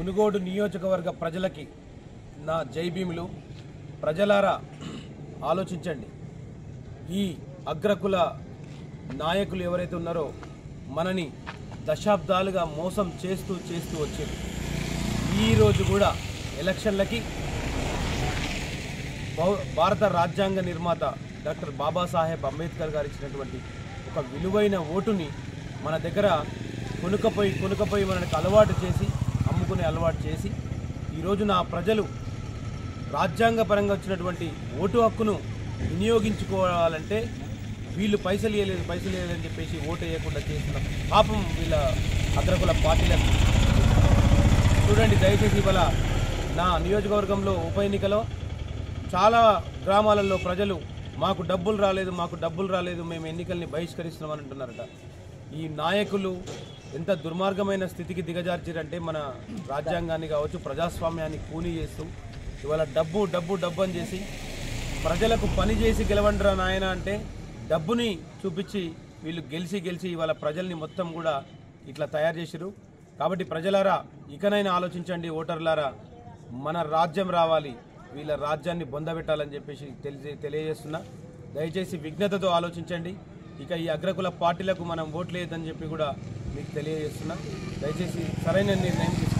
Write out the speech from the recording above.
మునుగోడు నియోజకవర్గ ప్రజలకి నా జై భీములు ప్రజలారా ఆలోచించండి ఈ అగ్రకుల నాయకులు ఎవరైతే ఉన్నారో మనని దశాబ్దాలుగా మోసం చేస్తూ చేస్తూ వచ్చారు ఈ రోజు కూడా ఎలక్షన్లకి భౌ- భారత రాజ్యాంగ నిర్మాత డాక్టర్ బాబాసాహెబ్ అంబేద్కర్ గారు ఇచ్చినటువంటి ఒక విలువైన ఓటుని మన దగ్గర కొనుకపోయి కొనుకపోయి మనకి అలవాటు చేసి అమ్ముకునే అలవాటు చేసి ఈరోజు నా ప్రజలు రాజ్యాంగపరంగా వచ్చినటువంటి ఓటు హక్కును వినియోగించుకోవాలంటే వీళ్ళు పైసలు ఇవ్వలేదు పైసలు ఇవ్వలేదని చెప్పేసి ఓటు వేయకుండా చేసిన పాపం వీళ్ళ అగ్రకుల పార్టీలకు చూడండి దయచేసి ఇవాళ నా నియోజకవర్గంలో ఉప ఎన్నికలో చాలా గ్రామాలలో ప్రజలు మాకు డబ్బులు రాలేదు మాకు డబ్బులు రాలేదు మేము ఎన్నికల్ని బహిష్కరిస్తున్నామని అంటున్నారట ఈ నాయకులు ఎంత దుర్మార్గమైన స్థితికి దిగజార్చారంటే మన రాజ్యాంగాన్ని కావచ్చు ప్రజాస్వామ్యాన్ని కూనీ చేస్తూ ఇవాళ డబ్బు డబ్బు డబ్బు అని చేసి ప్రజలకు పని చేసి గెలవండిరా నాయన అంటే డబ్బుని చూపించి వీళ్ళు గెలిచి గెలిచి ఇవాళ ప్రజల్ని మొత్తం కూడా ఇట్లా తయారు చేసిరు కాబట్టి ప్రజలారా ఇకనైనా ఆలోచించండి ఓటర్లారా మన రాజ్యం రావాలి వీళ్ళ రాజ్యాన్ని బొందబెట్టాలని చెప్పేసి తెలియ తెలియజేస్తున్నా దయచేసి విఘ్నతతో ఆలోచించండి ఇక ఈ అగ్రకుల పార్టీలకు మనం ఓట్లేదని చెప్పి కూడా మీకు తెలియజేస్తున్నా దయచేసి సరైన నిర్ణయం తీసుకోండి